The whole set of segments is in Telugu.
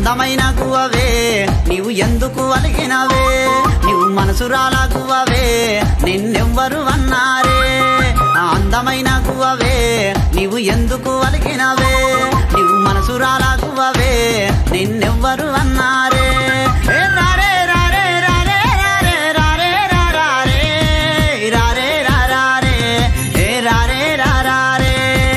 అందమైన గువ్వవే నీవు ఎందుకు అలిగినవే నీవు మనసురాలా గువ్వవే నిన్నెవ్వరు అన్నారే ఆ అందమైన గువ్వవే నీవు ఎందుకు అలిగినవే నీవు మనసురాలా గువ్వవే నిన్నెవ్వరు అన్నారే ఏ రారే రారే రారే రారే రారే రారే రారే రారే ఏ రారే రారే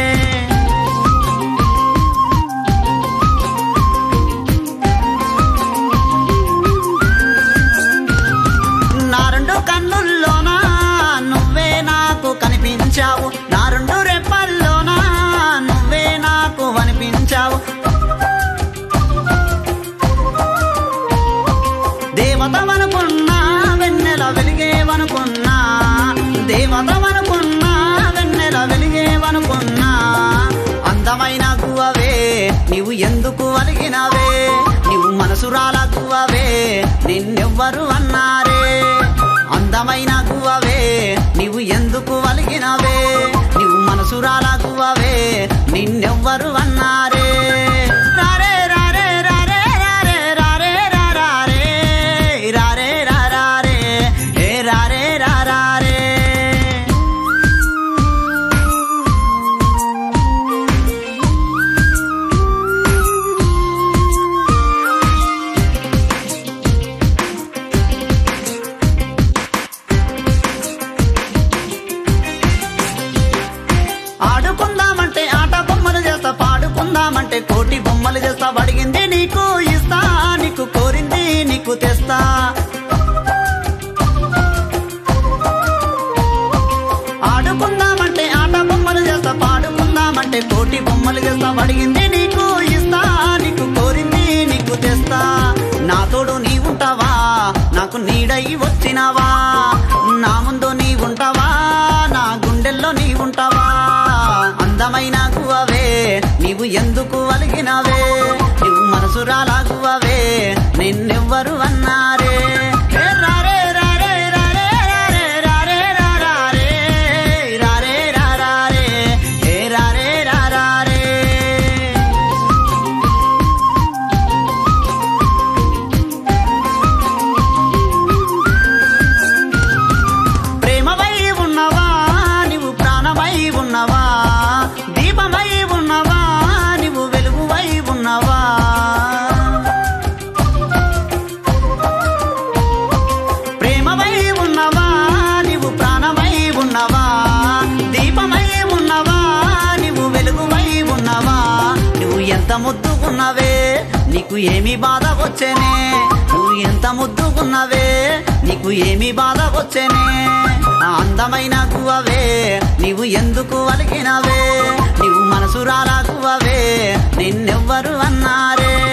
నా రెండు కన్నుల్లోనా నువ్వే నాకు కనిపించావు నా రెండు రెప్పల్లోనా నువ్వే నాకు అనిపించావు దేవతవనుకున్నా వెన్నెల వెలిగేవనుకున్నా దేవతవనుకున్నా వెన్నెల వెలిగేవనుకున్నా అందమైన గువ్వవే నీవు ఎందుకు అలిగినవే నీవు మనసురాల గువ్వవే నిన్నెవ్వరు అన్నారే అందమైన గువ్వవే నీవు ఎందుకు అలిగినవే నీవు మనసురాల గువ్వవే నిన్నెవ్వరు అన్నారే రారే రారే రారే రారే రారే రారే రారే రారే ఏ రారే రారే ఆడుకుందామంటే ఆట బొమ్మలు చేస్తా పాడుకుందామంటే కోటి బొమ్మలు చేస్తా అడిగింది నీకు ఇస్తా నీకు కోరింది నీకు తెస్తా ఆడుకుందామంటే ఆట బొమ్మలు చేస్తా పాడుకుందామంటే కోటి బొమ్మలు చేస్తా అడిగింది నీకు ఇస్తా నీకు కోరింది నీకు తెస్తా నా తోడు నీ ఉంటావా నాకు నీడై వచ్చినావా నా ముందు నీ ఉంటావా నా గుండెల్లో నీ ఉంటావా అందమైన గువ్వవే నీవు ఎందుకు అలిగినవే నువ్వు మనసురాలా గువ్వవే నిన్నెవ్వరు అన్నారే ఏ రారే రారే రారే రారే రారే రారే రారే రారే ఏ రారే రారే ప్రేమమై ఉన్నవా నీవు ప్రాణమై ఉన్నవా దీపమై ఉన్నవా నీవు వెలుగువై ఉన్నవా ప్రేమమై ఉన్నవా నీవు ప్రాణమై ఉన్నవా దీపమై ఉన్నవా నీవు వెలుగువై ఉన్నవా నువ్వు ఎంత ముద్దుకున్నవే నీకు ఏమి బాధ వచ్చేనే నువ్వు ఎంత ముద్దుకున్నవే నీకు ఏమి బాధ వచ్చేనే ఆ అందమైన గువ్వవే నీవు ఎందుకు అలిగినవే నీవు మనసురాలా గువ్వవే నిన్నెవ్వరు అన్నారే